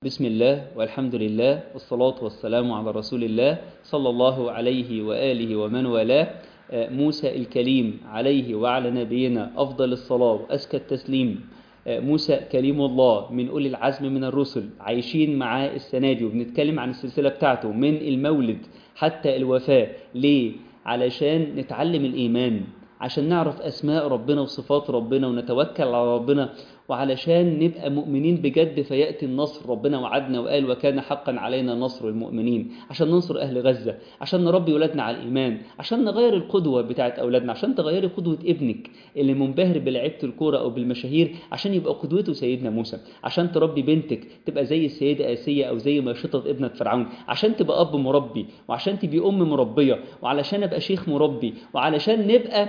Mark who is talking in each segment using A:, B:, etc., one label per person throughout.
A: بسم الله والحمد لله والصلاة والسلام على رسول الله صلى الله عليه وآله ومن والاه موسى الكليم عليه وعلى نبينا أفضل الصلاة وأزكى التسليم موسى كليم الله من أولي العزم من الرسل عايشين معاه السنة دي وبنتكلم عن السلسلة بتاعته من المولد حتى الوفاة ليه؟ علشان نتعلم الإيمان عشان نعرف أسماء ربنا وصفات ربنا ونتوكل على ربنا وعلشان نبقى مؤمنين بجد فيأتي النصر ربنا وعدنا وقال وكان حقا علينا نصر المؤمنين عشان ننصر أهل غزة عشان نربي ولادنا على الإيمان عشان نغير القدوة بتاعت أولادنا عشان تغيري قدوة ابنك اللي منبهر بلعبة الكورة أو بالمشاهير عشان يبقى قدوته سيدنا موسى عشان تربي بنتك تبقى زي السيدة آسية أو زي ما شطت ابنة فرعون عشان تبقى أب مربي وعشان تبقى أم مربية وعلشان أبقى شيخ مربي وعلشان نبقى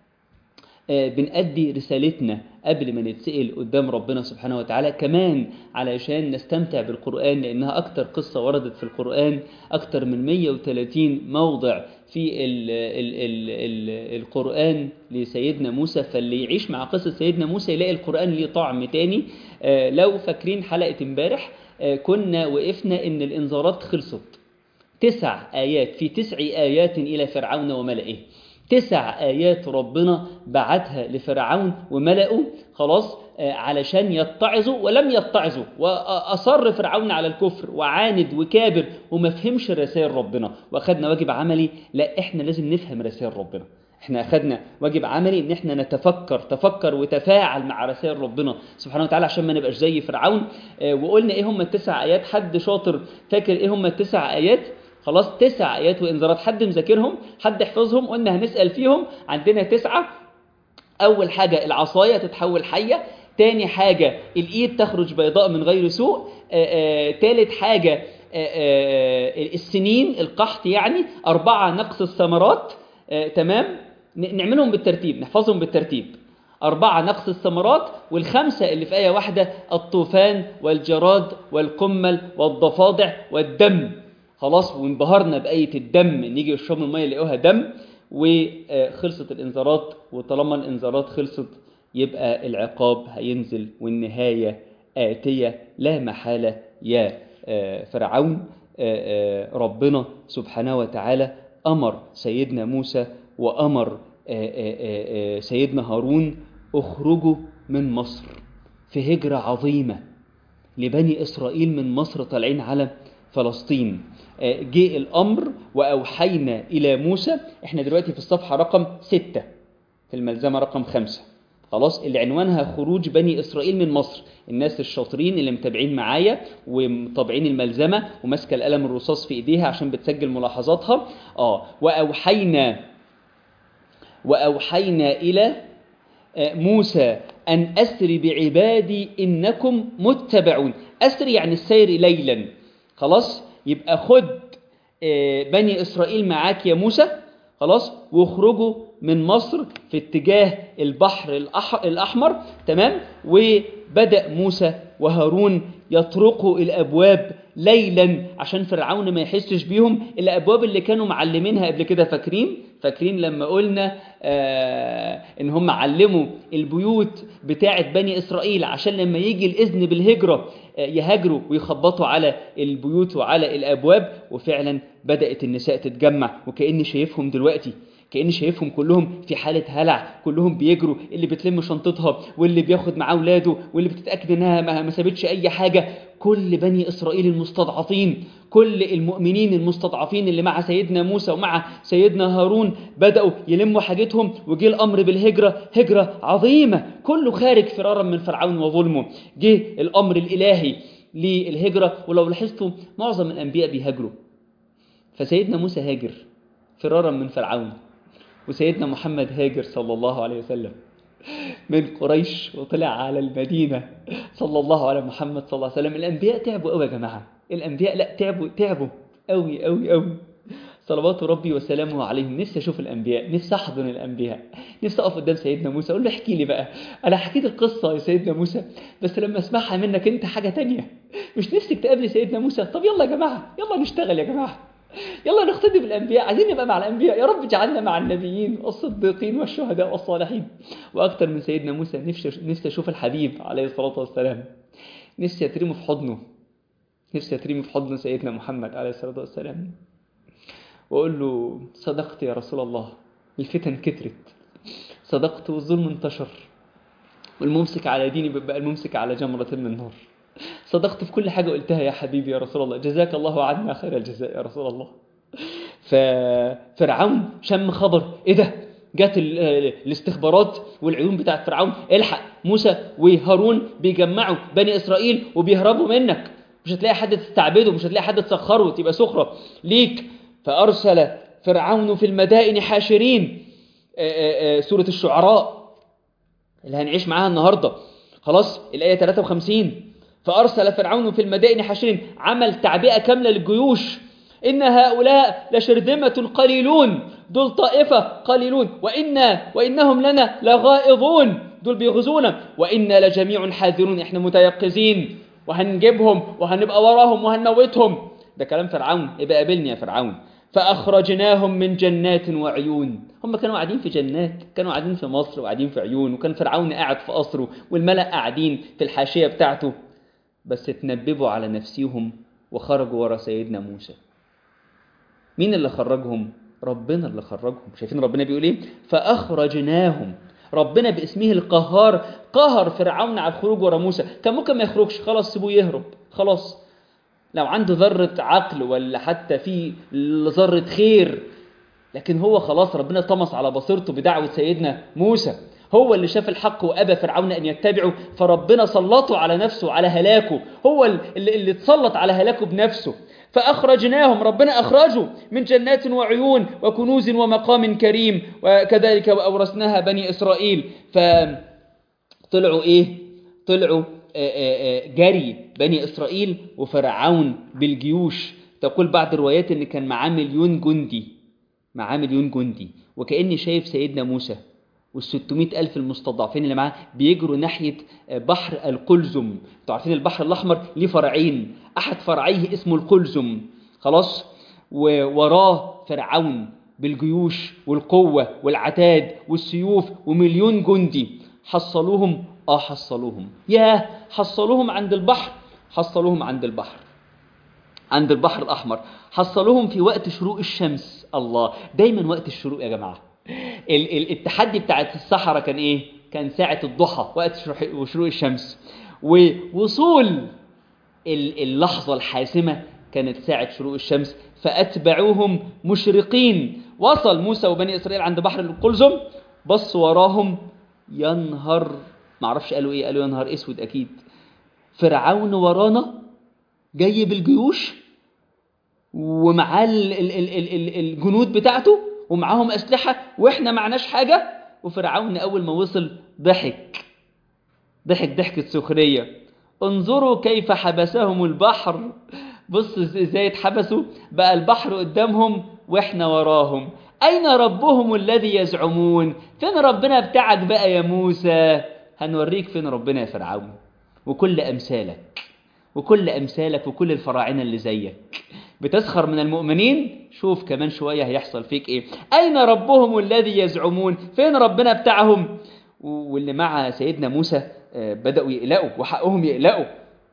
A: بنأدي رسالتنا قبل ما نتسأل قدام ربنا سبحانه وتعالى كمان علشان نستمتع بالقرآن لأنها أكتر قصة وردت في القرآن أكتر من 130 موضع في ال ال ال ال القرآن لسيدنا موسى فاللي يعيش مع قصة سيدنا موسى يلاقي القرآن ليه طعم تاني لو فاكرين حلقة امبارح كنا وقفنا إن الإنذارات خلصت تسع آيات في تسع آيات إلى فرعون وملئه تسع آيات ربنا بعتها لفرعون وملأه خلاص علشان يتعظوا ولم يتعظوا وأصر فرعون على الكفر وعاند وكابر وما فهمش رسائل ربنا وأخذنا واجب عملي لا إحنا لازم نفهم رسائل ربنا احنا اخذنا واجب عملي ان احنا نتفكر تفكر وتفاعل مع رسائل ربنا سبحانه وتعالى عشان ما نبقاش زي فرعون اه وقلنا ايه هم التسع ايات حد شاطر فاكر ايه هم التسع ايات خلاص تسع آيات وإنذارات حد مذاكرهم حد يحفظهم قلنا هنسأل فيهم عندنا تسعة أول حاجة العصاية تتحول حية تاني حاجة الإيد تخرج بيضاء من غير سوء آآ آآ تالت حاجة آآ السنين القحط يعني أربعة نقص الثمرات تمام نعملهم بالترتيب نحفظهم بالترتيب أربعة نقص الثمرات والخمسة اللي في آية واحدة الطوفان والجراد والقمل والضفادع والدم خلاص وانبهرنا بآية الدم نيجي يشربوا المية يلاقوها دم وخلصت الإنذارات وطالما الإنذارات خلصت يبقى العقاب هينزل والنهاية آتية لا محالة يا فرعون ربنا سبحانه وتعالى أمر سيدنا موسى وأمر سيدنا هارون اخرجوا من مصر في هجرة عظيمة لبني إسرائيل من مصر طالعين على فلسطين جاء الأمر وأوحينا إلى موسى احنا دلوقتي في الصفحة رقم ستة في الملزمة رقم خمسة خلاص اللي عنوانها خروج بني إسرائيل من مصر الناس الشاطرين اللي متابعين معايا ومطابعين الملزمة وماسكة القلم الرصاص في إيديها عشان بتسجل ملاحظاتها آه وأوحينا وأوحينا إلى موسى أن أسر بعبادي إنكم متبعون أسر يعني السير ليلا خلاص يبقى خد بني إسرائيل معاك يا موسى خلاص واخرجوا من مصر في اتجاه البحر الأحمر تمام وبدأ موسى وهارون يطرقوا الأبواب ليلا عشان فرعون ما يحسش بيهم الأبواب اللي كانوا معلمينها قبل كده فاكرين فاكرين لما قلنا آه ان هم علموا البيوت بتاعه بني اسرائيل عشان لما يجي الاذن بالهجره آه يهاجروا ويخبطوا على البيوت وعلى الابواب وفعلا بدات النساء تتجمع وكاني شايفهم دلوقتي كأني شايفهم كلهم في حالة هلع كلهم بيجروا اللي بتلم شنطتها واللي بياخد معاه ولاده واللي بتتأكد انها ما سابتش اي حاجة كل بني اسرائيل المستضعفين كل المؤمنين المستضعفين اللي مع سيدنا موسى ومع سيدنا هارون بدأوا يلموا حاجتهم وجه الامر بالهجرة هجرة عظيمة كله خارج فرارا من فرعون وظلمه جه الامر الالهي للهجرة ولو لاحظتوا معظم الانبياء بيهاجروا فسيدنا موسى هاجر فرارا من فرعون وسيدنا محمد هاجر صلى الله عليه وسلم من قريش وطلع على المدينة صلى الله على محمد صلى الله عليه وسلم الأنبياء تعبوا قوي يا جماعة الأنبياء لا تعبوا تعبوا قوي قوي قوي صلوات ربي وسلامه عليهم نفسي أشوف الأنبياء نفسي أحضن الأنبياء نفسي أقف قدام سيدنا موسى أقول له احكي لي بقى أنا حكيت القصة يا سيدنا موسى بس لما أسمعها منك أنت حاجة تانية مش نفسك تقابلي سيدنا موسى طب يلا يا جماعة يلا نشتغل يا جماعة يلا نقتدي بالأنبياء عايزين نبقى مع الأنبياء يا رب اجعلنا مع النبيين والصديقين والشهداء والصالحين وأكتر من سيدنا موسى نفسي نفسي أشوف الحبيب عليه الصلاة والسلام نفسي أترمه في حضنه نفسي اترمي في حضن سيدنا محمد عليه الصلاه والسلام واقول له صدقت يا رسول الله الفتن كترت صدقت والظلم انتشر والممسك على ديني بقى الممسك على جمرة من نار صدقت في كل حاجة قلتها يا حبيبي يا رسول الله جزاك الله عنا خير الجزاء يا رسول الله ففرعون شم خبر ايه ده جت الاستخبارات والعيون بتاعت فرعون الحق موسى وهارون بيجمعوا بني اسرائيل وبيهربوا منك مش هتلاقي حد تستعبده مش هتلاقي حد تسخره تبقى سخرة ليك فأرسل فرعون في المدائن حاشرين آآ آآ سورة الشعراء اللي هنعيش معاها النهاردة خلاص الآية 53 فأرسل فرعون في المدائن حاشرين عمل تعبئة كاملة للجيوش إن هؤلاء لشرذمة قليلون دول طائفة قليلون وإنا وإنهم لنا لغائظون دول بيغزونا وإنا لجميع حاذرون إحنا متيقظين وهنجيبهم وهنبقى وراهم وهنموتهم ده كلام فرعون يبقى قابلني يا فرعون فأخرجناهم من جنات وعيون هم كانوا قاعدين في جنات كانوا قاعدين في مصر وقاعدين في عيون وكان فرعون قاعد في قصره والملأ قاعدين في الحاشية بتاعته بس اتنببوا على نفسهم وخرجوا ورا سيدنا موسى مين اللي خرجهم ربنا اللي خرجهم شايفين ربنا بيقول ايه فأخرجناهم ربنا باسمه القهار قهر فرعون على الخروج ورا موسى كان ممكن ما يخرجش خلاص سيبوه يهرب خلاص لو عنده ذرة عقل ولا حتى في ذرة خير لكن هو خلاص ربنا طمس على بصيرته بدعوة سيدنا موسى هو اللي شاف الحق وأبى فرعون أن يتبعه فربنا سلطه على نفسه على هلاكه هو اللي, اللي اتسلط على هلاكه بنفسه فأخرجناهم ربنا أخرجوا من جنات وعيون وكنوز ومقام كريم وكذلك وأورثناها بني إسرائيل فطلعوا إيه؟ طلعوا جري بني إسرائيل وفرعون بالجيوش تقول بعض الروايات إن كان معاه مليون جندي معاه مليون جندي وكأني شايف سيدنا موسى والستمائة ألف المستضعفين اللي معاه بيجروا ناحية بحر القلزم انتوا عارفين البحر الأحمر ليه فرعين أحد فرعيه اسمه القلزم خلاص ووراه فرعون بالجيوش والقوة والعتاد والسيوف ومليون جندي حصلوهم آه حصلوهم ياه حصلوهم عند البحر حصلوهم عند البحر عند البحر الأحمر حصلوهم في وقت شروق الشمس الله دايما وقت الشروق يا جماعة ال- ال- التحدي بتاعت الصحراء كان ايه كان ساعة الضحى وقت شروق شروق الشمس ووصول ال- اللحظة الحاسمة كانت ساعة شروق الشمس فأتبعوهم مشرقين وصل موسى وبني إسرائيل عند بحر القلزم بص وراهم ينهر معرفش قالوا ايه قالوا ينهر اسود اكيد فرعون ورانا جاي بالجيوش ومعاه ال- ال- ال- ال- ال- الجنود بتاعته ومعاهم أسلحة وإحنا معناش حاجة وفرعون أول ما وصل ضحك ضحك ضحكة سخرية انظروا كيف حبسهم البحر بص ازاي اتحبسوا بقى البحر قدامهم واحنا وراهم اين ربهم الذي يزعمون فين ربنا بتاعك بقى يا موسى هنوريك فين ربنا يا فرعون وكل امثالك وكل امثالك وكل الفراعنه اللي زيك بتسخر من المؤمنين شوف كمان شويه هيحصل فيك ايه اين ربهم الذي يزعمون فين ربنا بتاعهم واللي مع سيدنا موسى بدأوا يقلقوا وحقهم يقلقوا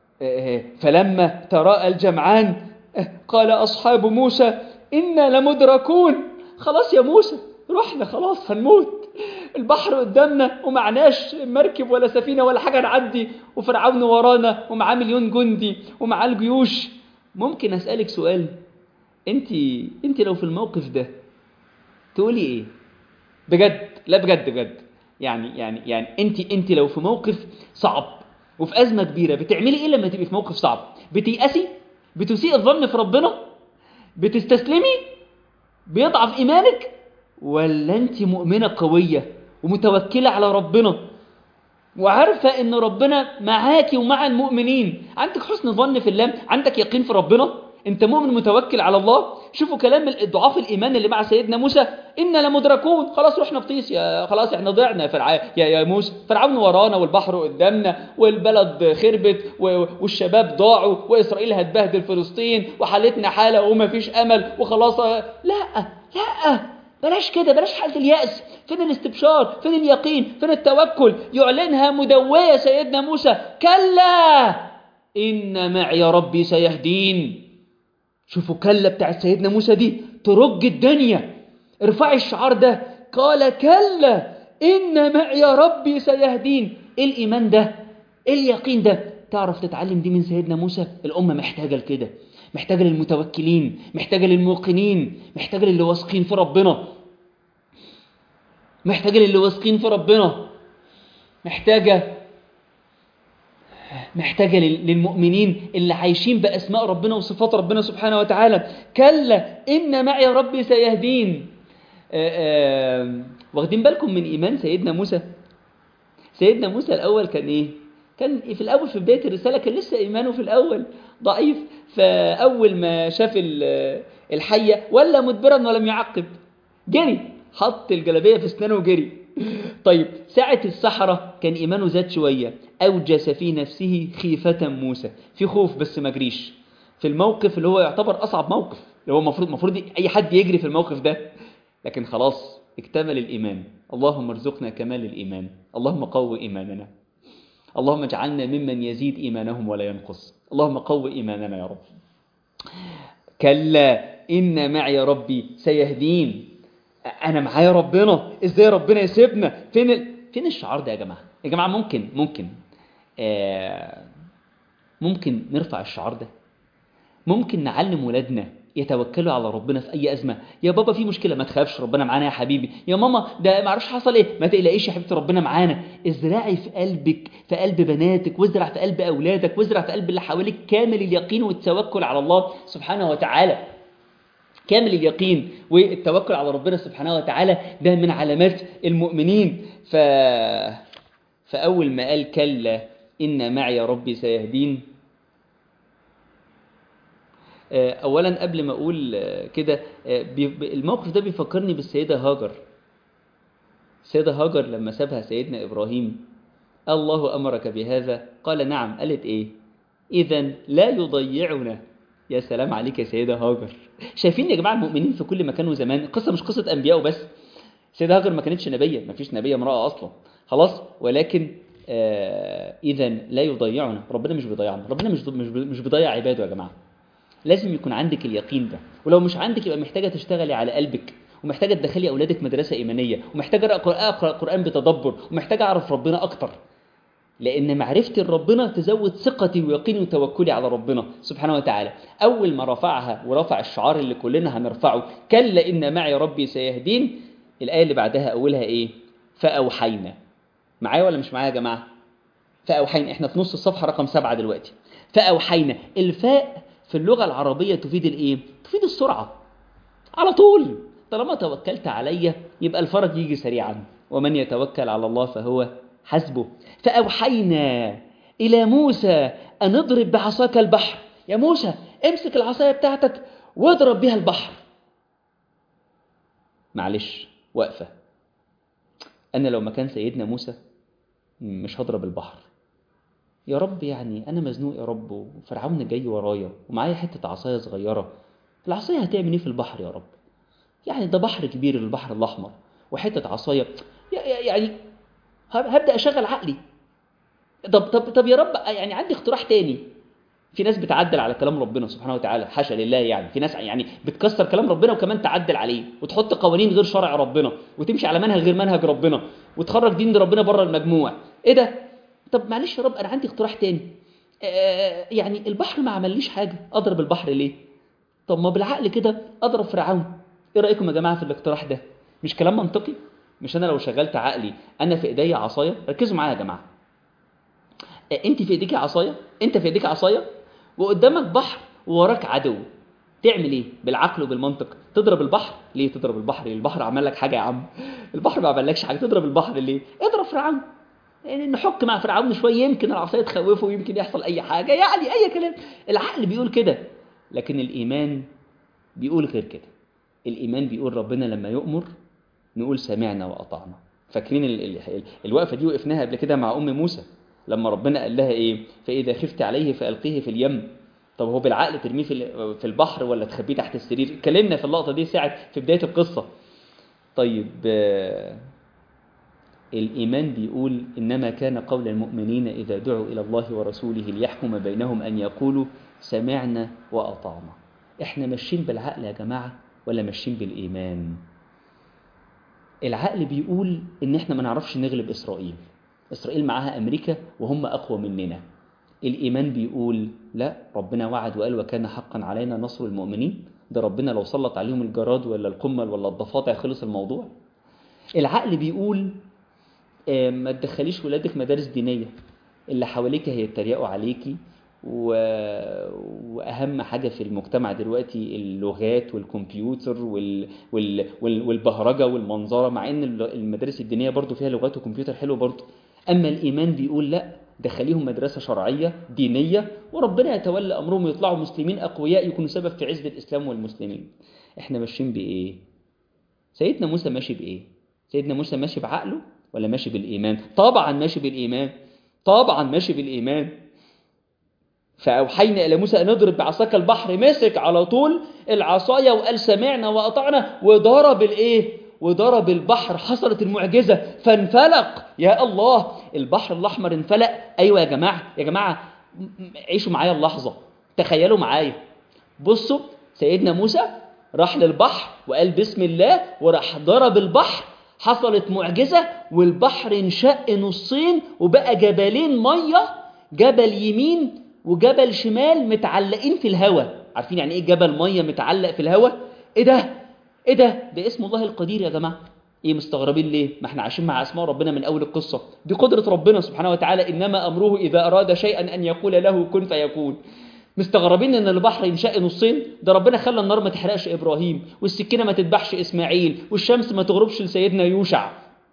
A: فلما تراءى الجمعان قال أصحاب موسى إنا لمدركون خلاص يا موسى رحنا خلاص هنموت البحر قدامنا ومعناش مركب ولا سفينة ولا حاجة نعدي وفرعون ورانا ومعاه مليون جندي ومعاه الجيوش ممكن أسألك سؤال انت انت لو في الموقف ده تقولي ايه بجد لا بجد بجد يعني يعني يعني انت انت لو في موقف صعب وفي ازمه كبيره بتعملي ايه لما تبقي في موقف صعب بتيأسي بتسيء الظن في ربنا بتستسلمي بيضعف ايمانك ولا انت مؤمنه قويه ومتوكله على ربنا وعارفه ان ربنا معاكي ومع المؤمنين عندك حسن ظن في الله عندك يقين في ربنا انت مؤمن متوكل على الله شوفوا كلام ضعاف الايمان اللي مع سيدنا موسى انا لمدركون خلاص رحنا في طيس يا خلاص احنا ضعنا فرع... يا يا موسى فرعون ورانا والبحر قدامنا والبلد خربت و... والشباب ضاعوا واسرائيل هتبهدل فلسطين وحالتنا حاله وما فيش امل وخلاص لا لا بلاش كده بلاش حاله الياس فين الاستبشار فين اليقين فين التوكل يعلنها مدويه سيدنا موسى كلا إن معي ربي سيهدين شوفوا كلا بتاعت سيدنا موسى دي ترج الدنيا ارفعي الشعار ده قال كلا إن معي ربي سيهدين إيه الإيمان ده إيه اليقين ده تعرف تتعلم دي من سيدنا موسى الأمة محتاجة لكده محتاجة للمتوكلين محتاجة للموقنين محتاجة للي واثقين في ربنا محتاجة للي واثقين في ربنا محتاجة محتاجة للمؤمنين اللي عايشين بأسماء ربنا وصفات ربنا سبحانه وتعالى كلا إن معي ربي سيهدين آآ آآ واخدين بالكم من إيمان سيدنا موسى سيدنا موسى الأول كان إيه كان في الأول في بداية الرسالة كان لسه إيمانه في الأول ضعيف فأول ما شاف الحية ولا مدبرا ولم يعقب جري حط الجلابية في اسنانه وجري طيب ساعة السحرة كان إيمانه زاد شوية أوجس في نفسه خيفة موسى في خوف بس ما جريش في الموقف اللي هو يعتبر أصعب موقف اللي هو المفروض المفروض أي حد يجري في الموقف ده لكن خلاص اكتمل الإيمان اللهم ارزقنا كمال الإيمان اللهم قو إيماننا اللهم اجعلنا ممن يزيد إيمانهم ولا ينقص اللهم قو إيماننا يا رب كلا إن معي ربي سيهدين أنا معايا ربنا إزاي ربنا يسيبنا فين ال... فين الشعار ده يا جماعة يا جماعة ممكن ممكن آه ممكن نرفع الشعار ده ممكن نعلم ولادنا يتوكلوا على ربنا في اي ازمه يا بابا في مشكله ما تخافش ربنا معانا يا حبيبي يا ماما ده ما اعرفش حصل ايه ما تقلقيش يا حبيبتي ربنا معانا ازرعي في قلبك في قلب بناتك وازرع في قلب اولادك وازرع في قلب اللي حواليك كامل اليقين والتوكل على الله سبحانه وتعالى كامل اليقين والتوكل على ربنا سبحانه وتعالى ده من علامات المؤمنين ف فاول ما قال كلا ان معي ربي سيهدين اولا قبل ما اقول كده الموقف ده بيفكرني بالسيده هاجر السيده هاجر لما سابها سيدنا ابراهيم الله امرك بهذا قال نعم قالت ايه اذا لا يضيعنا يا سلام عليك يا سيده هاجر شايفين يا جماعه المؤمنين في كل مكان وزمان القصه مش قصه انبياء وبس سيده هاجر ما كانتش نبيه ما فيش نبيه امراه اصلا خلاص ولكن آه اذا لا يضيعنا ربنا مش بيضيعنا ربنا مش مش مش بيضيع عباده يا جماعه لازم يكون عندك اليقين ده ولو مش عندك يبقى محتاجه تشتغلي على قلبك ومحتاجه تدخلي اولادك مدرسه ايمانيه ومحتاجه اقرا اقرا القران بتدبر ومحتاجه اعرف ربنا اكتر لان معرفتي لربنا تزود ثقتي ويقيني وتوكلي على ربنا سبحانه وتعالى اول ما رفعها ورفع الشعار اللي كلنا هنرفعه كلا ان معي ربي سيهدين الايه اللي بعدها اولها ايه فاوحينا معايا ولا مش معايا يا جماعه فاوحينا احنا في نص الصفحه رقم سبعة دلوقتي فاوحينا الفاء في اللغة العربية تفيد الايه؟ تفيد السرعة على طول طالما توكلت عليا يبقى الفرج يجي سريعا ومن يتوكل على الله فهو حسبه فأوحينا إلى موسى أن اضرب بعصاك البحر يا موسى امسك العصاية بتاعتك واضرب بها البحر معلش وقفة أنا لو مكان سيدنا موسى مش هضرب البحر يا رب يعني أنا مزنوق يا رب وفرعون جاي ورايا ومعايا حتة عصاية صغيرة العصاية هتعمل إيه في البحر يا رب يعني ده بحر كبير البحر الأحمر وحتة عصاية يعني هبدأ أشغل عقلي طب طب طب يا رب يعني عندي اقتراح تاني في ناس بتعدل على كلام ربنا سبحانه وتعالى حاشا لله يعني في ناس يعني بتكسر كلام ربنا وكمان تعدل عليه وتحط قوانين غير شرع ربنا وتمشي على منهج غير منهج ربنا وتخرج دين ربنا بره المجموع ايه ده طب معلش يا رب انا عندي اقتراح تاني آه يعني البحر ما عمليش حاجه اضرب البحر ليه طب ما بالعقل كده اضرب فرعون ايه رايكم يا جماعه في الاقتراح ده مش كلام منطقي مش انا لو شغلت عقلي انا في ايديا عصايه ركزوا معايا يا جماعه آه انت في ايديك عصايه انت في ايديك عصايه وقدامك بحر ووراك عدو تعمل ايه بالعقل وبالمنطق تضرب البحر ليه تضرب البحر ليه البحر عمل لك حاجه يا عم البحر ما عملكش حاجه تضرب البحر ليه اضرب فرعون يعني نحك مع فرعون شويه يمكن العصايه تخوفه ويمكن يحصل اي حاجه يعني اي كلام العقل بيقول كده لكن الايمان بيقول غير كده الايمان بيقول ربنا لما يؤمر نقول سمعنا واطعنا فاكرين ال ال ال الوقفه دي وقفناها قبل كده مع ام موسى لما ربنا قال لها ايه فاذا خفت عليه فالقيه في اليم طب هو بالعقل ترميه في في البحر ولا تخبيه تحت السرير اتكلمنا في اللقطه دي ساعه في بدايه القصه طيب الإيمان بيقول إنما كان قول المؤمنين إذا دعوا إلى الله ورسوله ليحكم بينهم أن يقولوا سمعنا وأطعنا إحنا ماشيين بالعقل يا جماعة ولا ماشيين بالإيمان العقل بيقول إن إحنا ما نعرفش نغلب إسرائيل إسرائيل معاها أمريكا وهم أقوى مننا الإيمان بيقول لا ربنا وعد وقال وكان حقا علينا نصر المؤمنين ده ربنا لو سلط عليهم الجراد ولا القمل ولا الضفادع خلص الموضوع العقل بيقول آه، ما تدخليش ولادك مدارس دينية اللي حواليك هيتريقوا عليكي و... وأهم حاجة في المجتمع دلوقتي اللغات والكمبيوتر وال... وال... وال... والبهرجة والمنظرة مع إن المدارس الدينية برضو فيها لغات وكمبيوتر حلو برضو أما الإيمان بيقول لا دخليهم مدرسة شرعية دينية وربنا يتولى أمرهم ويطلعوا مسلمين أقوياء يكونوا سبب في عزة الإسلام والمسلمين إحنا ماشيين بإيه؟ سيدنا موسى ماشي بإيه؟ سيدنا موسى ماشي بعقله ولا ماشي بالإيمان؟ طبعا ماشي بالإيمان طبعا ماشي بالإيمان فأوحينا إلى موسى أن نضرب بعصاك البحر مسك على طول العصاية وقال سمعنا وأطعنا وضرب الإيه؟ وضرب البحر حصلت المعجزة فانفلق يا الله البحر الأحمر انفلق أيوة يا جماعة يا جماعة م- م- عيشوا معايا اللحظة تخيلوا معايا بصوا سيدنا موسى راح للبحر وقال بسم الله وراح ضرب البحر حصلت معجزة والبحر انشق نصين وبقى جبلين مية جبل يمين وجبل شمال متعلقين في الهواء عارفين يعني ايه جبل مية متعلق في الهواء ايه ده ايه ده ده اسم الله القدير يا جماعه ايه مستغربين ليه ما احنا عايشين مع اسماء ربنا من اول القصه دي قدره ربنا سبحانه وتعالى انما امره اذا اراد شيئا ان يقول له كن فيكون مستغربين ان البحر ينشق نصين ده ربنا خلى النار ما تحرقش ابراهيم والسكينه ما تذبحش اسماعيل والشمس ما تغربش لسيدنا يوشع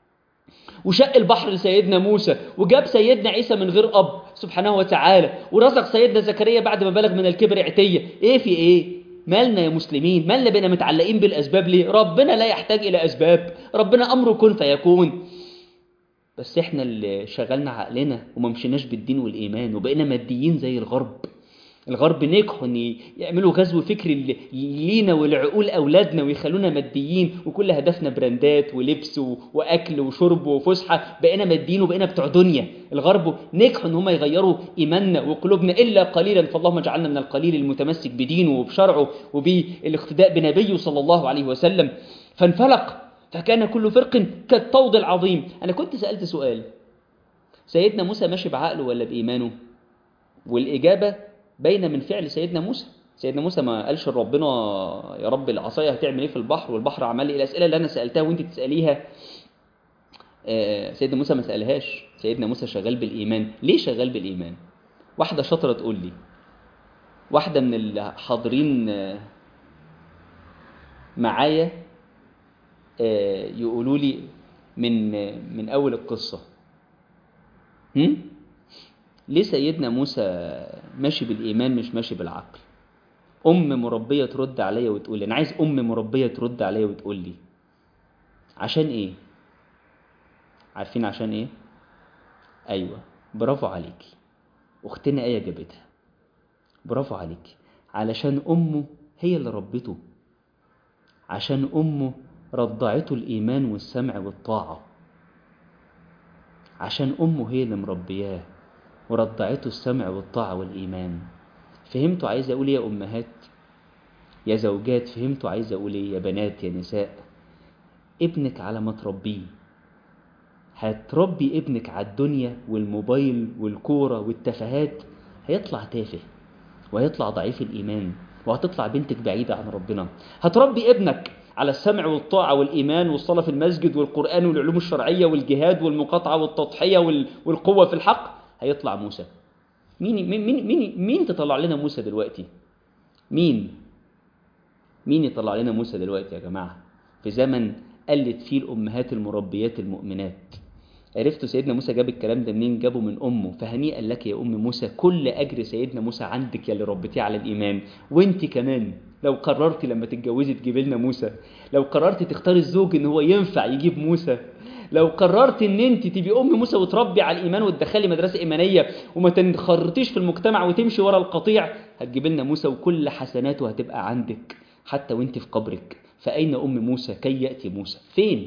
A: وشق البحر لسيدنا موسى وجاب سيدنا عيسى من غير اب سبحانه وتعالى ورزق سيدنا زكريا بعد ما بلغ من الكبر عتيه ايه في ايه مالنا يا مسلمين مالنا بقينا متعلقين بالاسباب ليه ربنا لا يحتاج الى اسباب ربنا امره كن فيكون بس احنا اللي شغلنا عقلنا وما مشيناش بالدين والايمان وبقينا ماديين زي الغرب الغرب نجحوا ان يعملوا غزو فكري ل- لينا ولعقول اولادنا ويخلونا ماديين وكل هدفنا براندات ولبس و- واكل وشرب وفسحه بقينا ماديين وبقينا بتوع دنيا الغرب نجحوا ان هم يغيروا ايماننا وقلوبنا الا قليلا فاللهم اجعلنا من القليل المتمسك بدينه وبشرعه وبالاقتداء بنبيه صلى الله عليه وسلم فانفلق فكان كل فرق كالطود العظيم انا كنت سالت سؤال سيدنا موسى ماشي بعقله ولا بايمانه والاجابه باينه من فعل سيدنا موسى سيدنا موسى ما قالش لربنا يا رب العصايه هتعمل ايه في البحر والبحر عمل لي الاسئله اللي انا سالتها وانت تساليها آه، سيدنا موسى ما سالهاش سيدنا موسى شغال بالايمان ليه شغال بالايمان واحده شاطره تقول لي واحده من الحاضرين آه، معايا آه، يقولوا لي من آه، من اول القصه هم؟ ليه سيدنا موسى ماشي بالإيمان مش ماشي بالعقل أم مربية ترد عليا وتقول لي أنا عايز أم مربية ترد عليا وتقول لي عشان إيه عارفين عشان إيه أيوة برافو عليكي أختنا آية جابتها برافو عليكي علشان أمه هي اللي ربته عشان أمه رضعته الإيمان والسمع والطاعة عشان أمه هي اللي مربياه ورضعته السمع والطاعة والإيمان فهمتوا عايز أقول إيه يا أمهات يا زوجات فهمتوا عايز أقول إيه يا بنات يا نساء ابنك على ما تربيه هتربي ابنك على الدنيا والموبايل والكورة والتفاهات هيطلع تافه وهيطلع ضعيف الإيمان وهتطلع بنتك بعيدة عن ربنا هتربي ابنك على السمع والطاعة والإيمان والصلاة في المسجد والقرآن والعلوم الشرعية والجهاد والمقاطعة والتضحية وال- والقوة في الحق هيطلع موسى مين مين مين مين, مين تطلع لنا موسى دلوقتي مين مين يطلع لنا موسى دلوقتي يا جماعة في زمن قلت فيه الأمهات المربيات المؤمنات عرفتوا سيدنا موسى جاب الكلام ده منين جابه من أمه فهنيئا لك يا أم موسى كل أجر سيدنا موسى عندك يا اللي ربيتيه على الإيمان وانت كمان لو قررتي لما تتجوزي تجيبي لنا موسى لو قررتي تختاري الزوج ان هو ينفع يجيب موسى لو قررت ان انت تبقي ام موسى وتربي على الايمان وتدخلي مدرسه ايمانيه وما تنخرطيش في المجتمع وتمشي ورا القطيع هتجيب لنا موسى وكل حسناته هتبقى عندك حتى وانت في قبرك فاين ام موسى كي ياتي موسى فين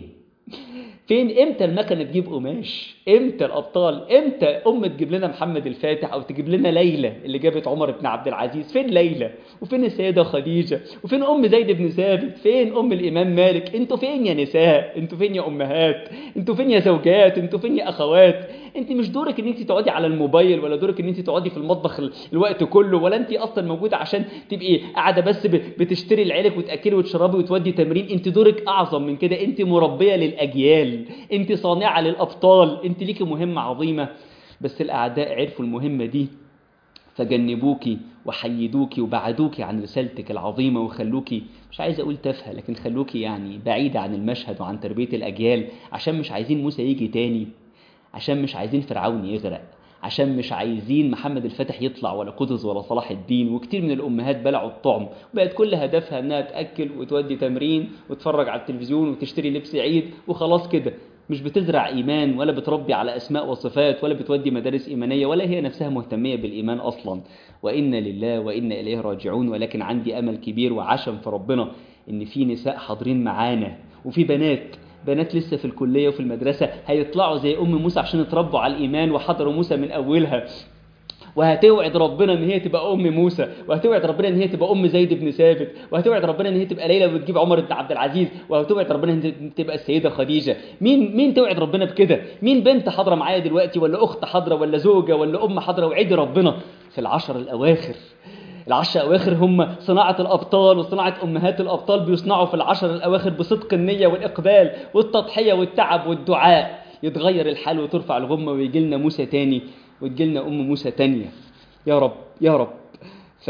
A: فين امتى المكنه تجيب قماش امتى الابطال امتى ام تجيب لنا محمد الفاتح او تجيب لنا ليلى اللي جابت عمر بن عبد العزيز فين ليلى وفين السيده خديجه وفين ام زيد بن ثابت فين ام الامام مالك انتوا فين يا نساء انتوا فين يا امهات انتوا فين يا زوجات انتوا فين يا اخوات انت مش دورك ان انت تقعدي على الموبايل ولا دورك ان انت تقعدي في المطبخ الوقت كله ولا انت اصلا موجوده عشان تبقي قاعده بس بتشتري لعيالك وتاكلي وتشربي وتودي تمرين انت دورك اعظم من كده انت مربيه للاجيال انت صانعه للابطال انت ليكي مهمه عظيمه بس الاعداء عرفوا المهمه دي فجنبوكي وحيدوكي وبعدوكي عن رسالتك العظيمه وخلوكي مش عايز اقول تافهه لكن خلوكي يعني بعيده عن المشهد وعن تربيه الاجيال عشان مش عايزين موسى يجي تاني عشان مش عايزين فرعون يغرق عشان مش عايزين محمد الفاتح يطلع ولا قدس ولا صلاح الدين وكتير من الامهات بلعوا الطعم بقت كل هدفها انها تاكل وتودي تمرين وتتفرج على التلفزيون وتشتري لبس عيد وخلاص كده مش بتزرع ايمان ولا بتربي على اسماء وصفات ولا بتودي مدارس ايمانيه ولا هي نفسها مهتميه بالايمان اصلا وانا لله وانا اليه راجعون ولكن عندي امل كبير وعشم في ربنا ان في نساء حاضرين معانا وفي بنات بنات لسه في الكليه وفي المدرسه هيطلعوا زي ام موسى عشان يتربوا على الايمان وحضروا موسى من اولها وهتوعد ربنا ان هي تبقى ام موسى وهتوعد ربنا ان هي تبقى ام زيد بن ثابت وهتوعد ربنا ان هي تبقى ليلى وتجيب عمر بن عبد العزيز وهتوعد ربنا ان هي تبقى السيده خديجه مين مين توعد ربنا بكده مين بنت حاضره معايا دلوقتي ولا اخت حاضره ولا زوجه ولا ام حاضره وعدي ربنا في العشر الاواخر العشر الأواخر هم صناعة الأبطال وصناعة أمهات الأبطال بيصنعوا في العشر الأواخر بصدق النية والإقبال والتضحية والتعب والدعاء يتغير الحال وترفع الغمة ويجي لنا موسى تاني وتجي لنا أم موسى تانية يا رب يا رب ف...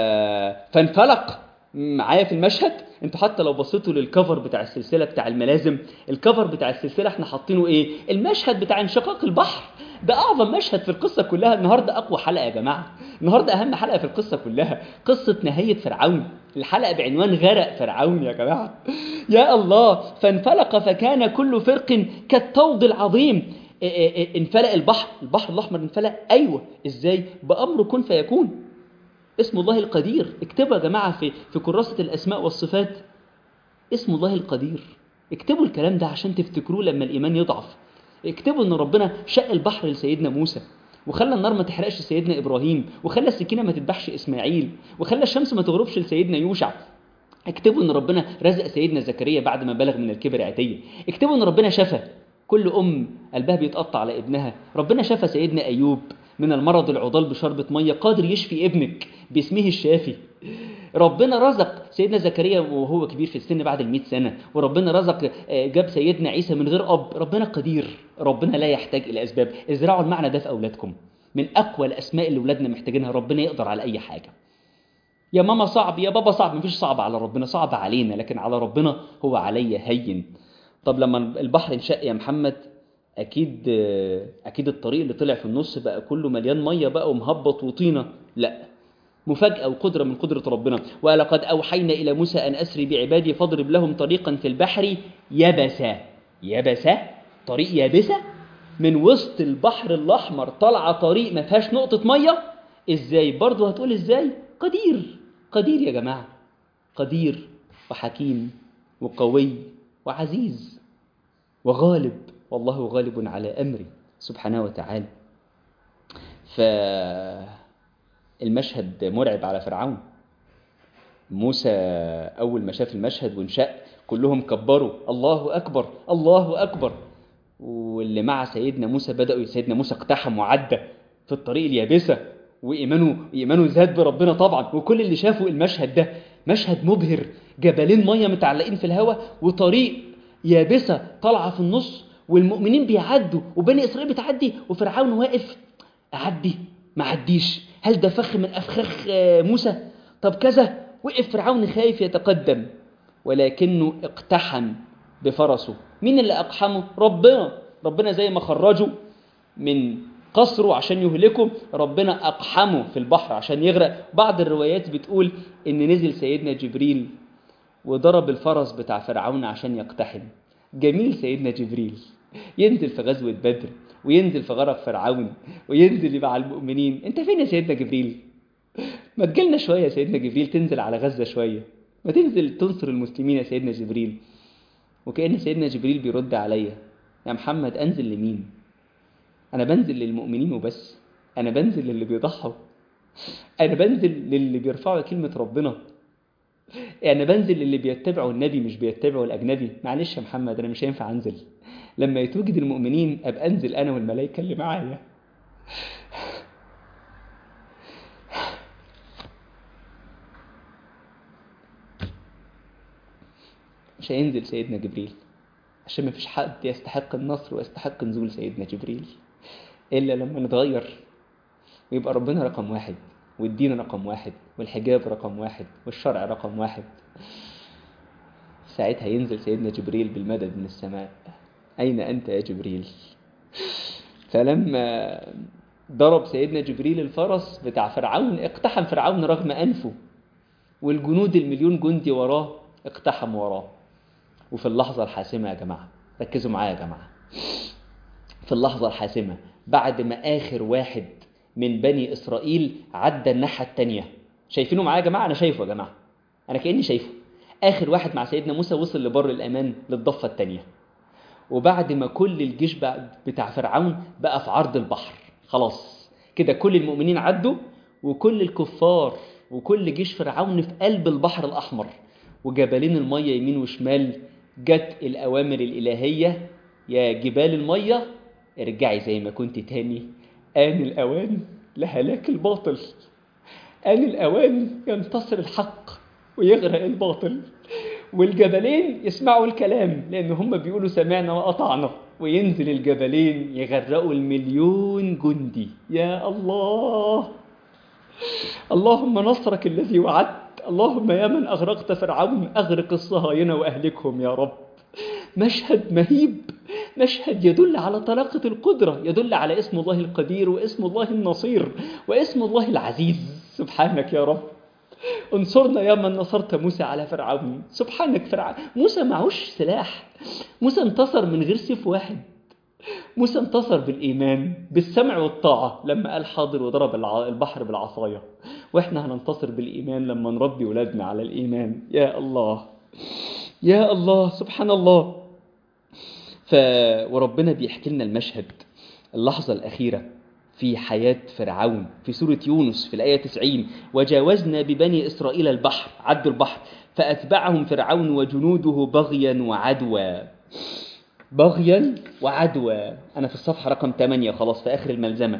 A: فانفلق معايا في المشهد انتوا حتى لو بصيتوا للكفر بتاع السلسله بتاع الملازم الكفر بتاع السلسله احنا حاطينه ايه المشهد بتاع انشقاق البحر ده اعظم مشهد في القصه كلها النهارده اقوى حلقه يا جماعه النهارده اهم حلقه في القصه كلها قصه نهايه فرعون الحلقه بعنوان غرق فرعون يا جماعه يا الله فانفلق فكان كل فرق كالطود العظيم انفلق البحر البحر الاحمر انفلق ايوه ازاي بامر كن فيكون اسم الله القدير اكتبوا يا جماعة في في كراسة الأسماء والصفات اسم الله القدير اكتبوا الكلام ده عشان تفتكروه لما الإيمان يضعف اكتبوا ان ربنا شق البحر لسيدنا موسى وخلى النار ما تحرقش سيدنا إبراهيم وخلى السكينة ما تذبحش إسماعيل وخلى الشمس ما تغربش لسيدنا يوشع اكتبوا ان ربنا رزق سيدنا زكريا بعد ما بلغ من الكبر عتية اكتبوا ان ربنا شفى كل أم قلبها بيتقطع على ابنها ربنا شفى سيدنا أيوب من المرض العضال بشربة مية قادر يشفي ابنك باسمه الشافي ربنا رزق سيدنا زكريا وهو كبير في السن بعد المئة سنة وربنا رزق جاب سيدنا عيسى من غير أب ربنا قدير ربنا لا يحتاج إلى أسباب ازرعوا المعنى ده في أولادكم من أقوى الأسماء اللي أولادنا محتاجينها ربنا يقدر على أي حاجة يا ماما صعب يا بابا صعب مفيش صعب على ربنا صعب علينا لكن على ربنا هو علي هين طب لما البحر انشق يا محمد اكيد اكيد الطريق اللي طلع في النص بقى كله مليان ميه بقى ومهبط وطينه لا مفاجاه وقدره من قدره ربنا ولقد اوحينا الى موسى ان اسري بعبادي فاضرب لهم طريقا في البحر يبسا يبسا طريق يابسه من وسط البحر الاحمر طالعه طريق ما فيهاش نقطه ميه ازاي برضه هتقول ازاي قدير قدير يا جماعه قدير وحكيم وقوي وعزيز وغالب والله غالب على أمري سبحانه وتعالى فالمشهد مرعب على فرعون موسى أول ما شاف المشهد وانشق كلهم كبروا الله أكبر الله أكبر واللي مع سيدنا موسى بدأوا سيدنا موسى اقتحم وعدى في الطريق اليابسة وإيمانه إيمانه زاد بربنا طبعا وكل اللي شافوا المشهد ده مشهد مبهر جبلين مية متعلقين في الهواء وطريق يابسة طالعة في النص والمؤمنين بيعدوا وبني إسرائيل بتعدي وفرعون واقف أعدي ما عديش هل ده فخ من أفخاخ موسى طب كذا وقف فرعون خايف يتقدم ولكنه اقتحم بفرسه مين اللي أقحمه ربنا ربنا زي ما خرجه من قصره عشان يهلكه ربنا أقحمه في البحر عشان يغرق بعض الروايات بتقول إن نزل سيدنا جبريل وضرب الفرس بتاع فرعون عشان يقتحم جميل سيدنا جبريل ينزل في غزوة بدر وينزل في غرق فرعون وينزل مع المؤمنين انت فين يا سيدنا جبريل ما تجيلنا شوية يا سيدنا جبريل تنزل على غزة شوية ما تنزل تنصر المسلمين يا سيدنا جبريل وكأن سيدنا جبريل بيرد عليا يا محمد أنزل لمين أنا بنزل للمؤمنين وبس أنا بنزل للي بيضحوا أنا بنزل للي بيرفعوا كلمة ربنا أنا بنزل للي بيتبعوا النبي مش بيتبعوا الأجنبي معلش يا محمد أنا مش هينفع أنزل لما يتوجد المؤمنين أبقى أنزل أنا والملائكة اللي معايا مش هينزل سيدنا جبريل عشان ما فيش حد يستحق النصر ويستحق نزول سيدنا جبريل إلا لما نتغير ويبقى ربنا رقم واحد والدين رقم واحد والحجاب رقم واحد والشرع رقم واحد ساعتها ينزل سيدنا جبريل بالمدد من السماء أين أنت يا جبريل فلما ضرب سيدنا جبريل الفرس بتاع فرعون اقتحم فرعون رغم أنفه والجنود المليون جندي وراه اقتحم وراه وفي اللحظة الحاسمة يا جماعة ركزوا معايا يا جماعة في اللحظة الحاسمة بعد ما آخر واحد من بني إسرائيل عدى الناحية التانية شايفينه معايا يا جماعة أنا شايفه يا جماعة أنا كأني شايفه آخر واحد مع سيدنا موسى وصل لبر الأمان للضفة التانية وبعد ما كل الجيش بتاع فرعون بقى في عرض البحر خلاص كده كل المؤمنين عدوا وكل الكفار وكل جيش فرعون في قلب البحر الأحمر وجبلين المية يمين وشمال جت الأوامر الإلهية يا جبال المية ارجعي زي ما كنت تاني آن الأوان لهلاك الباطل آن الأوان ينتصر الحق ويغرق الباطل والجبلين يسمعوا الكلام لأن هم بيقولوا سمعنا وأطعنا وينزل الجبلين يغرقوا المليون جندي يا الله اللهم نصرك الذي وعدت اللهم يا من أغرقت فرعون أغرق الصهاينة وأهلكهم يا رب مشهد مهيب مشهد يدل على طلاقة القدرة يدل على اسم الله القدير واسم الله النصير واسم الله العزيز سبحانك يا رب انصرنا يا من نصرت موسى على فرعون سبحانك فرعون موسى معهوش سلاح موسى انتصر من غير سيف واحد موسى انتصر بالإيمان بالسمع والطاعة لما قال حاضر وضرب البحر بالعصاية وإحنا هننتصر بالإيمان لما نربي ولادنا على الإيمان يا الله يا الله سبحان الله ف... وربنا بيحكي لنا المشهد اللحظة الأخيرة في حياة فرعون في سورة يونس في الآية 90 وجاوزنا ببني إسرائيل البحر عدوا البحر فأتبعهم فرعون وجنوده بغيا وعدوى بغيا وعدوى أنا في الصفحة رقم 8 خلاص في آخر الملزمة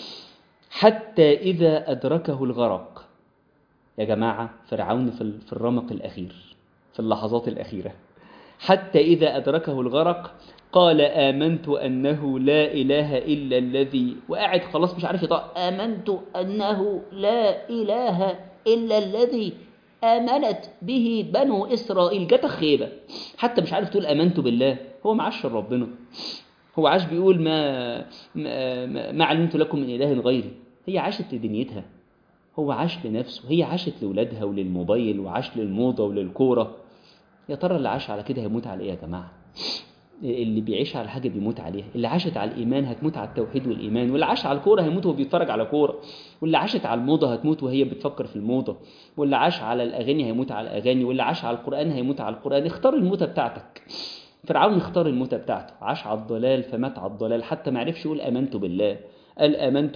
A: حتى إذا أدركه الغرق يا جماعة فرعون في الرمق الأخير في اللحظات الأخيرة حتى إذا أدركه الغرق قال آمنت أنه لا إله إلا الذي وقاعد خلاص مش عارف يطلع آمنت أنه لا إله إلا الذي آمنت به بنو إسرائيل جت خيبة حتى مش عارف تقول آمنت بالله هو معاش ربنا هو عاش بيقول ما ما, ما علمت لكم من إله غيري هي عاشت لدنيتها هو عاش لنفسه هي عاشت لولادها وللموبايل وعاش للموضة وللكورة يا ترى اللي عاش على كده هيموت على ايه يا جماعه اللي بيعيش على حاجه بيموت عليها اللي عاشت على الايمان هتموت على التوحيد والايمان واللي عاش على الكوره هيموت وهو بيتفرج على كوره واللي عاشت على الموضه هتموت وهي بتفكر في الموضه واللي عاش على الاغاني هيموت على الاغاني واللي عاش على القران هيموت على القران اختار الموتة بتاعتك فرعون اختار الموتة بتاعته عاش على الضلال فمات على الضلال حتى ما عرفش يقول امنت بالله قال امنت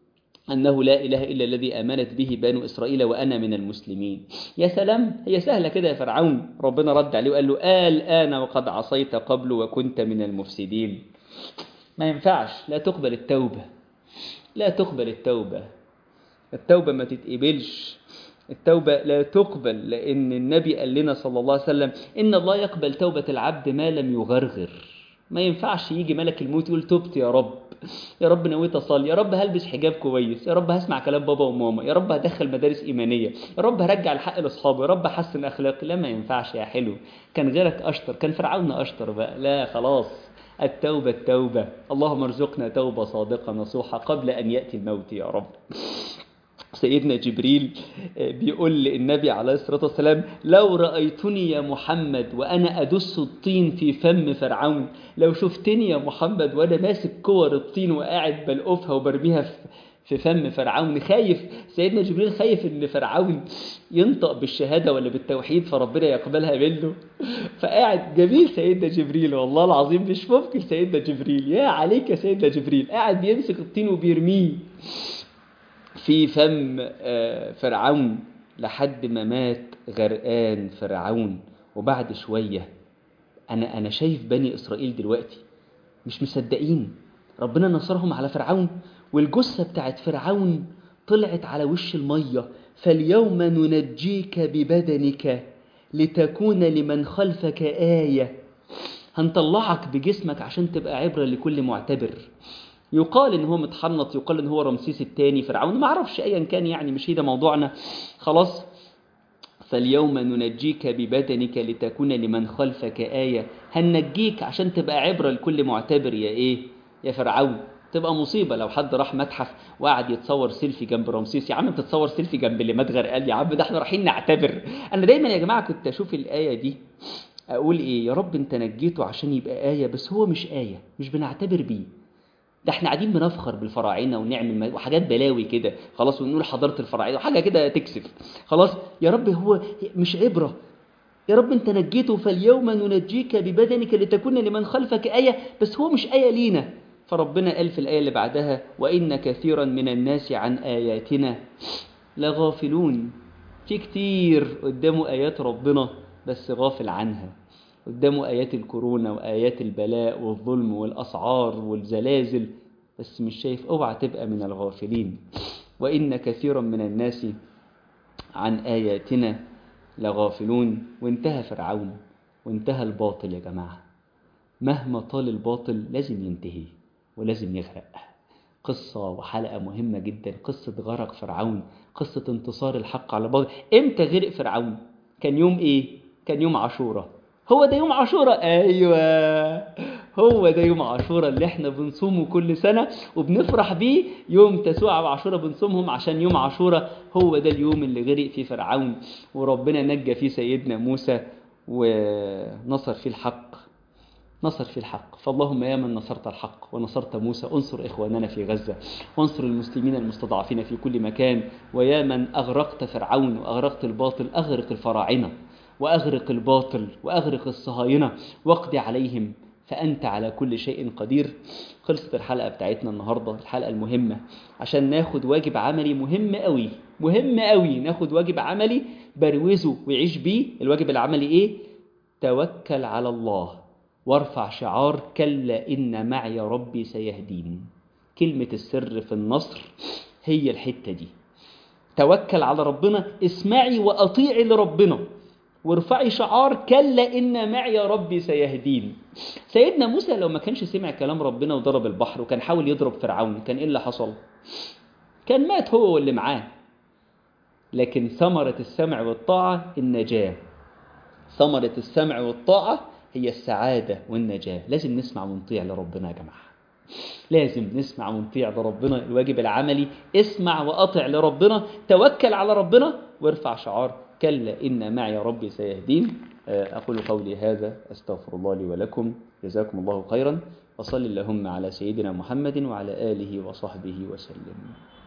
A: أنه لا إله إلا الذي آمنت به بنو إسرائيل وأنا من المسلمين يا سلام هي سهلة كده يا فرعون ربنا رد عليه وقال له آل آن وقد عصيت قبل وكنت من المفسدين ما ينفعش لا تقبل التوبة لا تقبل التوبة التوبة ما تتقبلش التوبة لا تقبل لأن النبي قال لنا صلى الله عليه وسلم إن الله يقبل توبة العبد ما لم يغرغر ما ينفعش يجي ملك الموت يقول تبت يا رب يا رب نويت اصلي يا رب هلبس حجاب كويس يا رب هسمع كلام بابا وماما يا رب هدخل مدارس ايمانيه يا رب هرجع الحق لاصحابي يا رب احسن اخلاقي لا ما ينفعش يا حلو كان غيرك اشطر كان فرعون اشطر بقى لا خلاص التوبة التوبة اللهم ارزقنا توبة صادقة نصوحة قبل أن يأتي الموت يا رب سيدنا جبريل بيقول للنبي عليه الصلاة والسلام لو رأيتني يا محمد وأنا أدس الطين في فم فرعون لو شفتني يا محمد وأنا ماسك كور الطين وقاعد بلقفها وبرميها في فم فرعون خايف سيدنا جبريل خايف ان فرعون ينطق بالشهادة ولا بالتوحيد فربنا يقبلها منه فقاعد جميل سيدنا جبريل والله العظيم مش ممكن سيدنا جبريل يا عليك يا سيدنا جبريل قاعد بيمسك الطين وبيرميه في فم آه، فرعون لحد ما مات غرقان فرعون وبعد شوية أنا أنا شايف بني إسرائيل دلوقتي مش مصدقين ربنا نصرهم على فرعون والجثة بتاعت فرعون طلعت على وش المية فاليوم ننجيك ببدنك لتكون لمن خلفك آية هنطلعك بجسمك عشان تبقى عبرة لكل معتبر يقال ان هو متحنط يقال ان هو رمسيس الثاني فرعون ما اعرفش ايا كان يعني مش هي ده موضوعنا خلاص فاليوم ننجيك ببدنك لتكون لمن خلفك آية هننجيك عشان تبقى عبرة لكل معتبر يا ايه يا فرعون تبقى مصيبة لو حد راح متحف وقعد يتصور سيلفي جنب رمسيس يا عم تتصور سيلفي جنب اللي مات غرقان يا عم ده احنا رايحين نعتبر انا دايما يا جماعة كنت اشوف الآية دي اقول ايه يا رب انت نجيته عشان يبقى آية بس هو مش آية مش بنعتبر بيه ده احنا قاعدين بنفخر بالفراعنه ونعمل م- وحاجات بلاوي كده خلاص ونقول حضاره الفراعنه وحاجه كده تكسف خلاص يا رب هو مش عبره يا رب انت نجيته فاليوم ننجيك ببدنك لتكون لمن خلفك ايه بس هو مش ايه لينا فربنا قال في الايه اللي بعدها وان كثيرا من الناس عن اياتنا لغافلون في كتير قدامه ايات ربنا بس غافل عنها قدامه آيات الكورونا وآيات البلاء والظلم والأسعار والزلازل بس مش شايف اوعى تبقى من الغافلين وإن كثيرا من الناس عن آياتنا لغافلون وانتهى فرعون وانتهى الباطل يا جماعة مهما طال الباطل لازم ينتهي ولازم يغرق قصة وحلقة مهمة جدا قصة غرق فرعون قصة انتصار الحق على الباطل امتى غرق فرعون كان يوم ايه كان يوم عاشوراء هو ده يوم عاشوراء ايوه هو ده يوم عاشوراء اللي احنا بنصومه كل سنه وبنفرح بيه يوم تسوع وعاشوراء بنصومهم عشان يوم عاشوراء هو ده اليوم اللي غرق فيه فرعون وربنا نجى فيه سيدنا موسى ونصر فيه الحق نصر فيه الحق فاللهم يا من نصرت الحق ونصرت موسى انصر إخواننا في غزة وانصر المسلمين المستضعفين في كل مكان ويا من أغرقت فرعون وأغرقت الباطل أغرق الفراعنة وأغرق الباطل وأغرق الصهاينة واقض عليهم فأنت على كل شيء قدير خلصت الحلقة بتاعتنا النهاردة الحلقة المهمة عشان ناخد واجب عملي مهم قوي مهم قوي ناخد واجب عملي بروزه ويعيش بيه الواجب العملي ايه توكل على الله وارفع شعار كلا إن معي ربي سيهدين كلمة السر في النصر هي الحتة دي توكل على ربنا اسمعي وأطيعي لربنا وارفعي شعار كلا إن معي ربي سيهدين سيدنا موسى لو ما كانش سمع كلام ربنا وضرب البحر وكان حاول يضرب فرعون كان إيه اللي حصل كان مات هو واللي معاه لكن ثمرة السمع والطاعة النجاة ثمرة السمع والطاعة هي السعادة والنجاة لازم نسمع ونطيع لربنا يا جماعة لازم نسمع ونطيع لربنا الواجب العملي اسمع وأطع لربنا توكل على ربنا وارفع شعار كلا إن معي ربي سيهدين أقول قولي هذا أستغفر الله لي ولكم جزاكم الله خيرا وصل اللهم على سيدنا محمد وعلى آله وصحبه وسلم